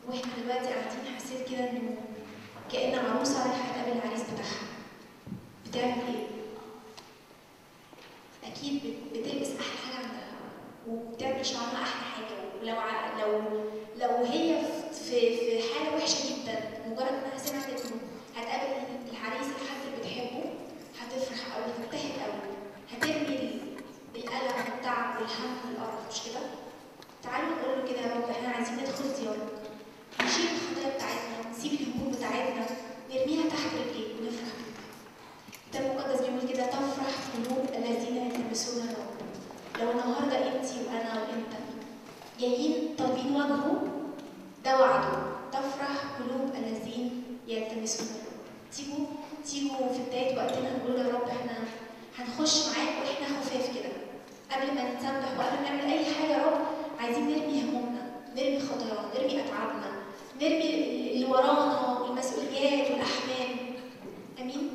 واحنا دلوقتي قاعدين حسيت كده انه كأن عروسة رايحة تقابل العريس بتاعها بتعمل ايه؟ أكيد بت- بتلبس أحلى حاجة عندها وبتعمل شعرها أحلى حاجة ولو ع- لو لو هي في في حالة وحشة جدا مجرد إنها سمعت إنه هتقابل العريس الحد اللي بتحبه هتفرح أوي هتبتهج أوي هترمي ال- الألم والتعب والهم والقرف مش كده؟ تعالوا نقول له كده يا رب احنا عايزين ندخل زيارة نشيل الخطايا بتاعتنا نسيب الهموم بتاعتنا نرميها تحت رجليك ونفرح بيك الكتاب المقدس بيقول كده تفرح قلوب الذين يلبسون الرب لو النهارده انت وانا وانت جايين طالبين وجهه ده وعده تفرح قلوب الذين يلتمسون الرب تيجوا تيجوا في بدايه وقتنا نقول يا رب احنا هنخش معاك واحنا خفاف كده قبل ما نسبح وقبل ما نعمل اي حاجه يا رب عايزين نرمي همومنا نرمي خطايانا نرمي اتعابنا نرمي اللي ورانا والمسؤوليات والاحمال امين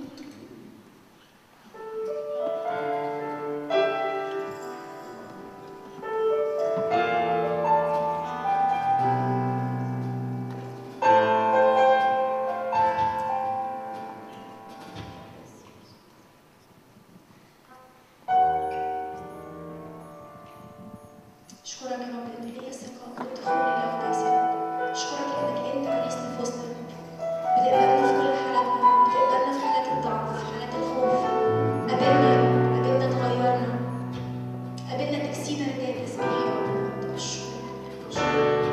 اشكرك يا رب ان ليا ثقه كنت خيري لو كاسر اشكرك لانك انت عريسنا في وسطنا بتقبلنا في كل حالاتنا بتقبلنا في حالات الضعف في حالات الخوف قابلنا يا رب قابلنا تغيرنا قابلنا تكسينا رداء تسبيح يا رب اشكرك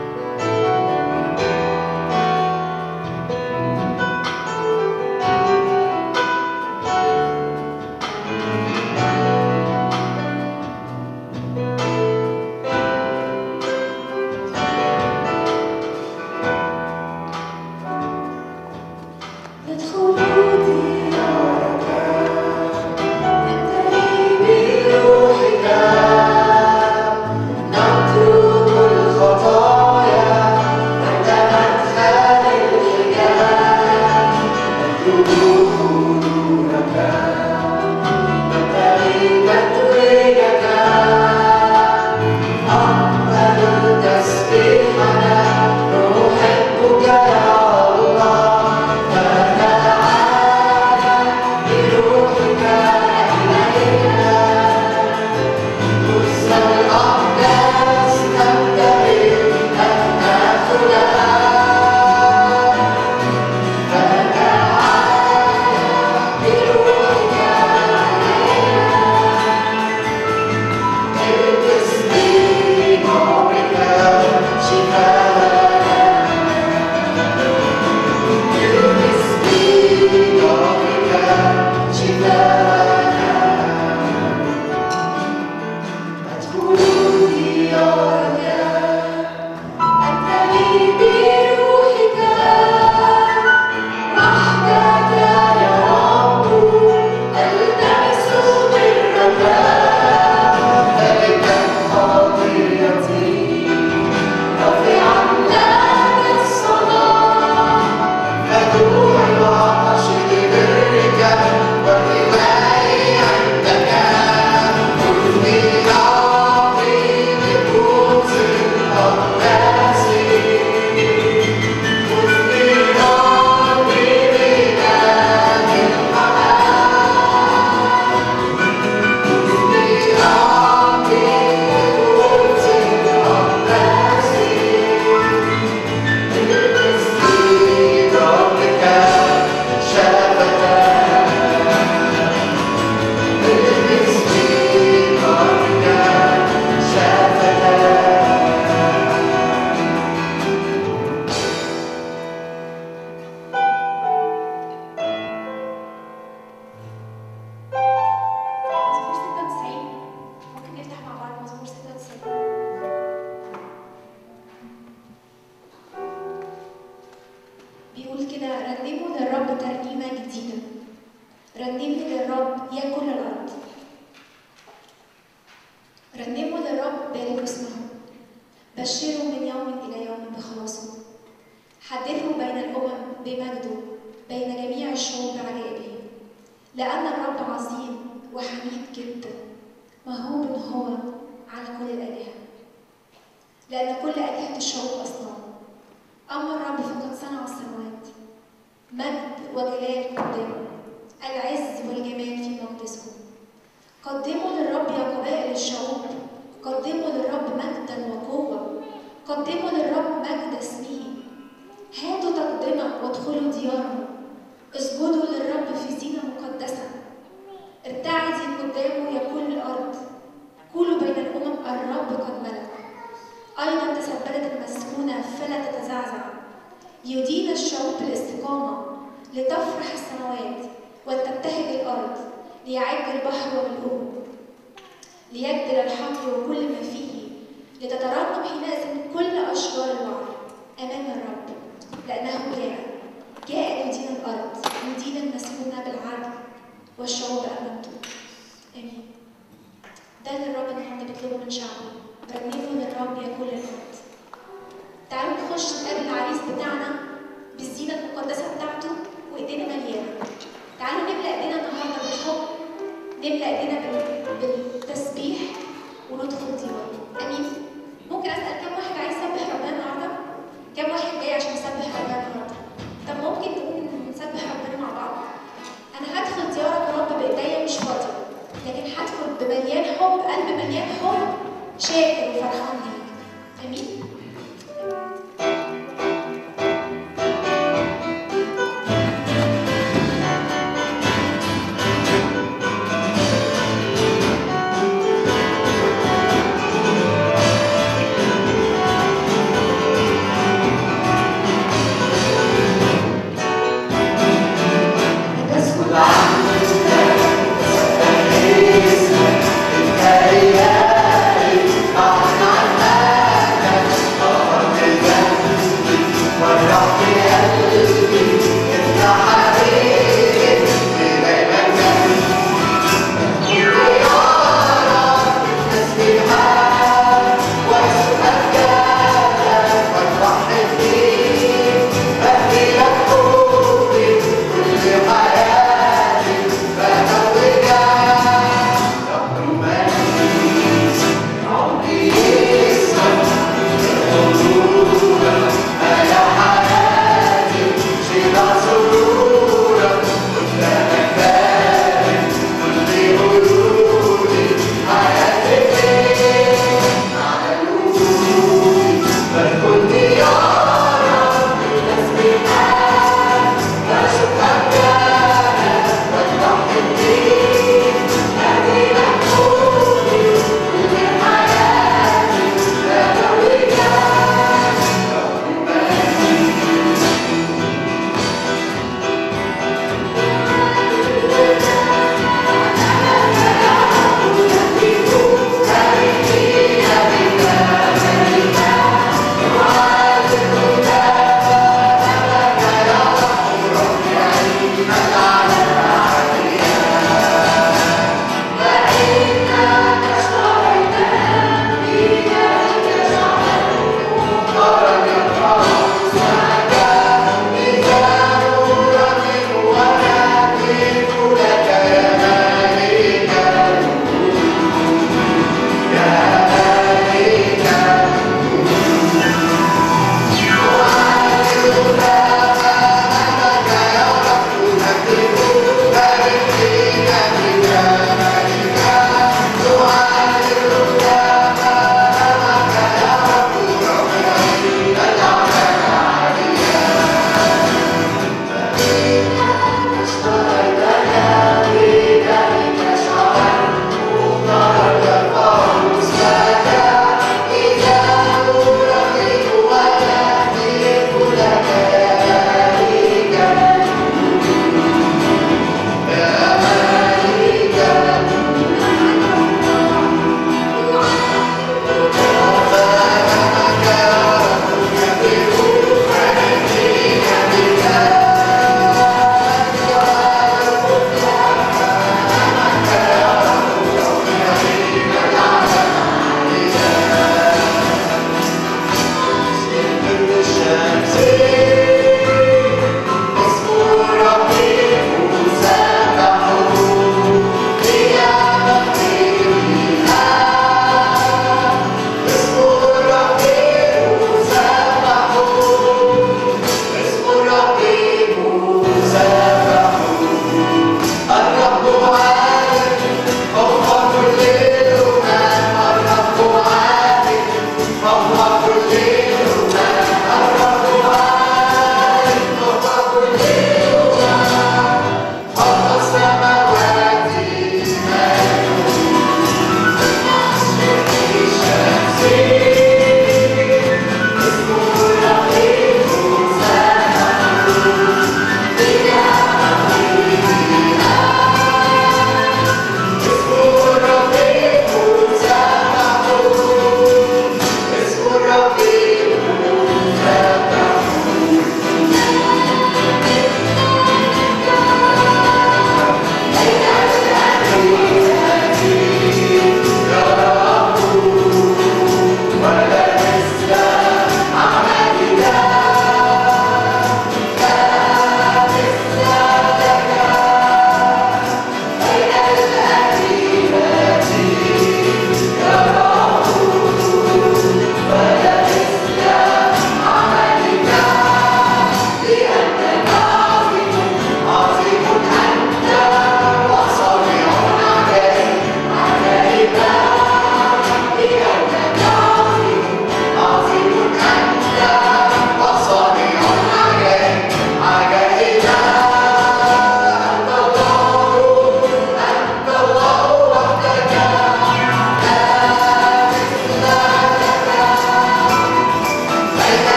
ندخل ديارك نمتلئ بروحك نترك الخطايا عند مدخل الحجاب نطلب حضورك نبتغي تتويجك نقبل تسبيحنا نحبك يا الله فتعالى بروحك إلينا نص الأقداس نبتغي أن ندخلها فتعالى بروحك علينا البس بنورك شفاءنا البس بنورك شفاءنا أدخل ديارك أنتمي بروحك وحدك يا رب ألتمس برك ملكا خطيئتي رافعا لك الصلاة مدعو العطش لبرك والرماء عندك خذني عظيم قوس الأقداس خذني ناري بنام الحمام خذني عظيم قوس الأقداس البس بربك شفتك البس بربك شفتك مزمور 96 ممكن نفتح مع بعض مزمور 96 بيقول كده رنموا للرب ترنيمة جديدة رنموا للرب يا كل الأرض رنموا للرب باركوا اسمه بشروا من يوم إلى يوم بخلاصه حدثوا بين الأمم بمجده بين جميع الشعوب بعجائبه لأن الرب عظيم وحميد جدا مهوب هو على كل الآلهة لأن كل آلهة الشعوب أصنام أمر قدامه العز والجمال في مقدسه قدموا للرب يا قبائل الشعوب قدموا للرب مجدا وقوة قدموا للرب مجد اسمه هاتوا تقدمة وادخلوا دياره اسجدوا للرب في زينة مقدسة ارتعدي قدامه يا كل الأرض قولوا بين الأمم الرب قد ملك أيضا تثبتت المسكونة فلا تتزعزع يدين الشعوب بالاستقامة لتفرح السماوات ولتبتهج الأرض ليعد البحر وملؤه ليجدل الحقل وكل ما فيه لتترنم حينئذ كل أشجار الوعر أمام الرب لأنه جاء جاء ليدين الأرض يدين المسكونة بالعدل والشعوب أمامته آمين ده اللي الرب النهارده بيطلبه من شعبه رنموا للرب يا كل الأرض تعالوا نخش نقابل العريس بتاعنا بالزينة المقدسة بتاعته وإيدينا مليانة تعالوا نملأ إيدينا النهارده بالحب نملأ إيدينا بال- بالتسبيح وندخل دياره أمين ممكن أسأل كم واحد عايز يسبح ربنا النهارده؟ كم واحد جاي عشان يسبح ربنا النهارده؟ طب ممكن نقوم نسبح ربنا مع بعض؟ أنا هدخل ديارك يا رب بإيديا مش فاضية لكن هدخل بمليان حب قلب مليان حب شاكر وفرحان ليك امين Thank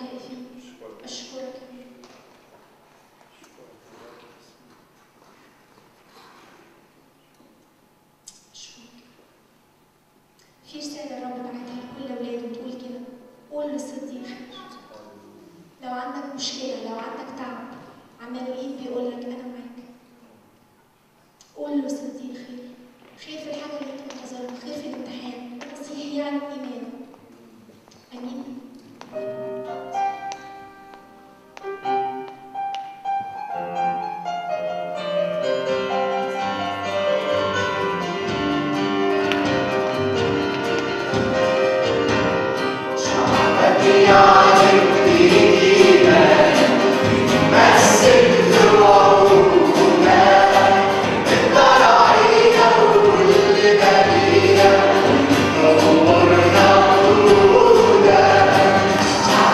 يا إفي أشكرك أشكرك في رسالة الرب بعتها لكل أولاده بتقول كده قول للصديق لو عندك مشكلة لو عندك تعب عمانوئيل بيقول لك أنا معاك قول له صديق خير خير في الحاجة اللي أنت منتظرها خير في الامتحان المسيح يعني إيمان أمين شعبك يعرف بالإيمان يمسك بوعودنا الضرعية وكل برية أمورنا وعودنا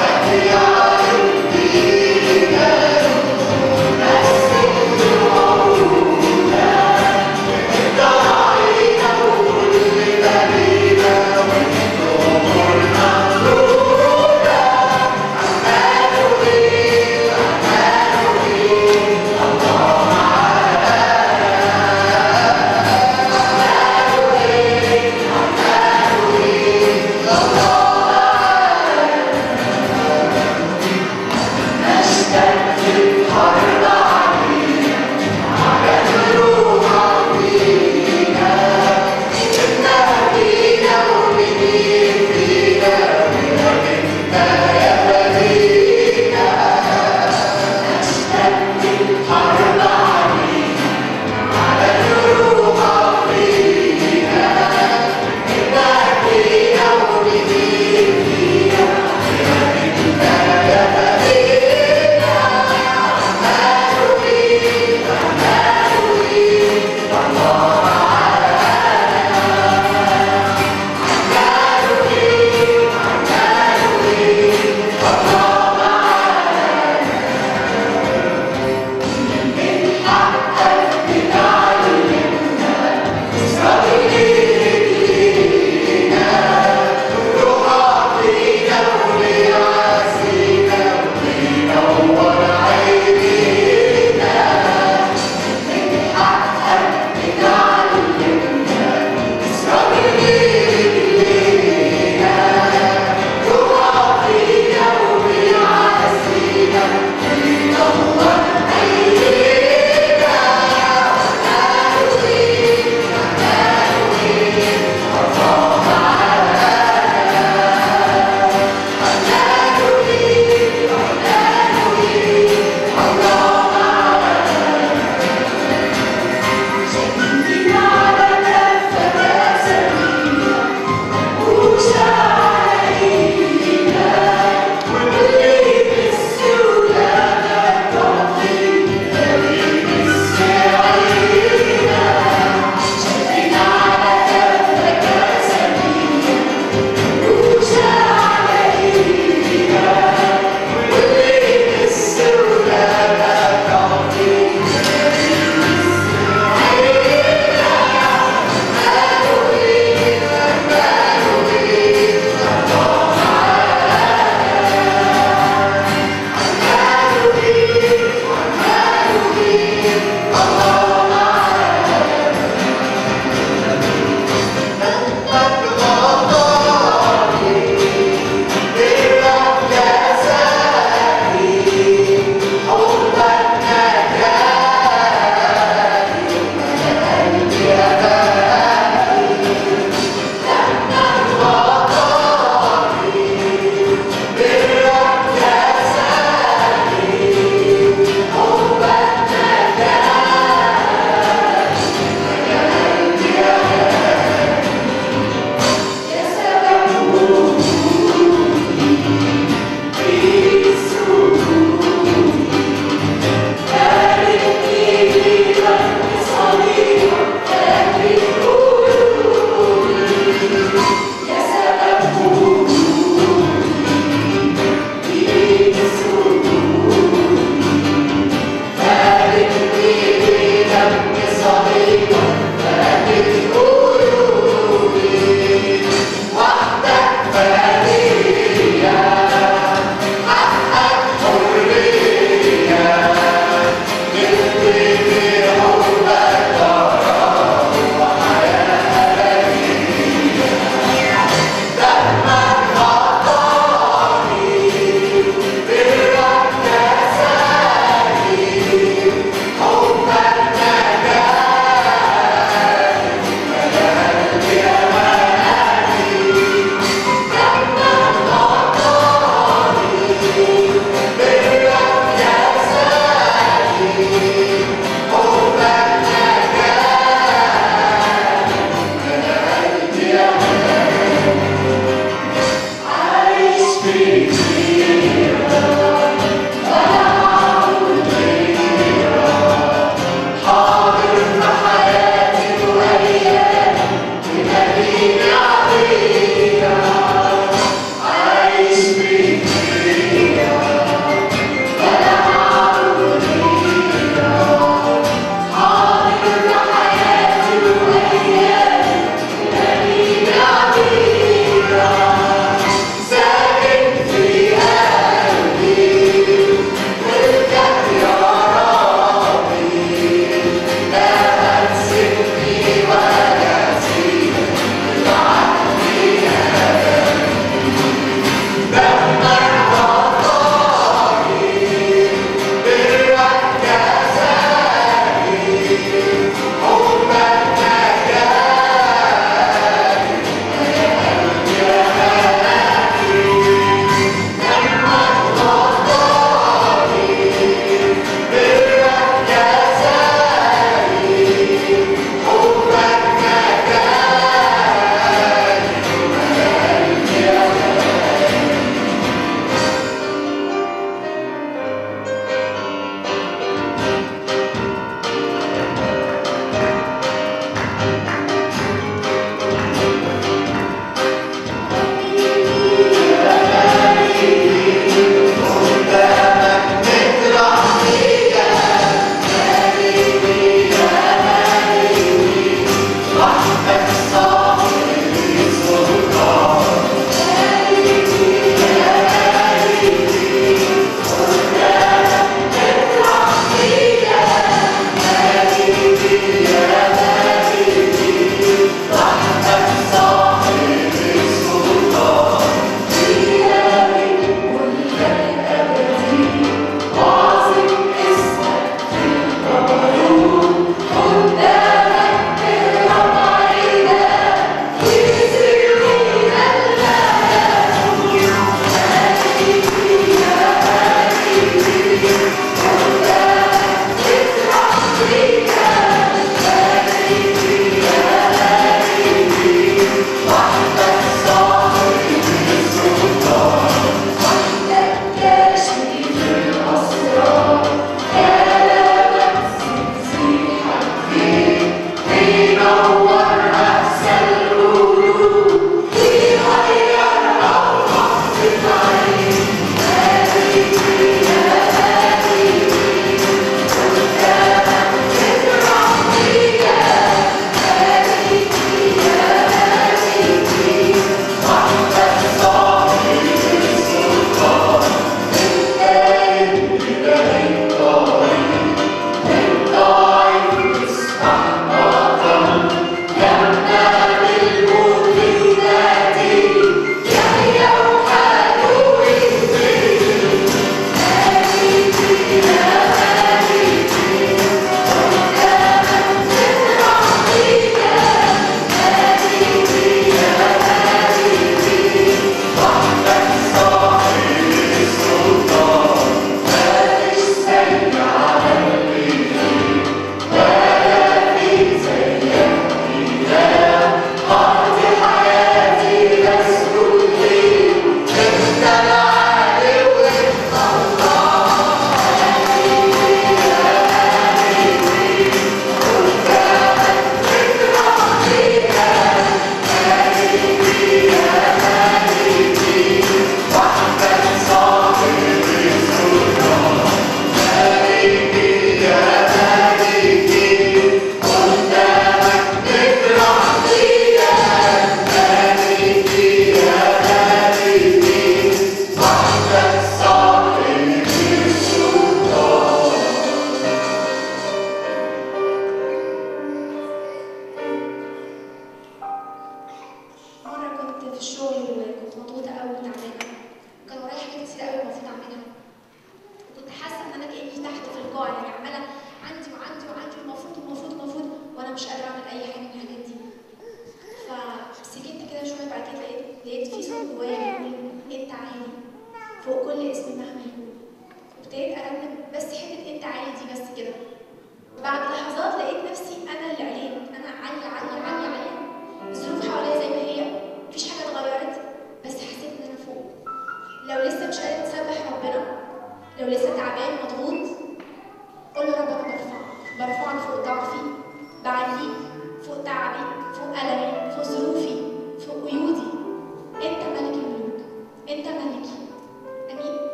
بكل اسم مهما يكون وابتديت ارنم بس حته انت عالي دي بس كده بعد لحظات لقيت نفسي انا اللي عليت انا عاليه عاليه عاليه عاليه الظروف حواليا زي ما هي مفيش حاجه اتغيرت بس حسيت ان انا فوق لو لسه مش قادر تسبح ربنا لو لسه تعبان مضغوط قول له رب انا برفعك برفعك فوق ضعفي بعليك فوق تعبي فوق ألمي فوق ظروفي فوق قيودي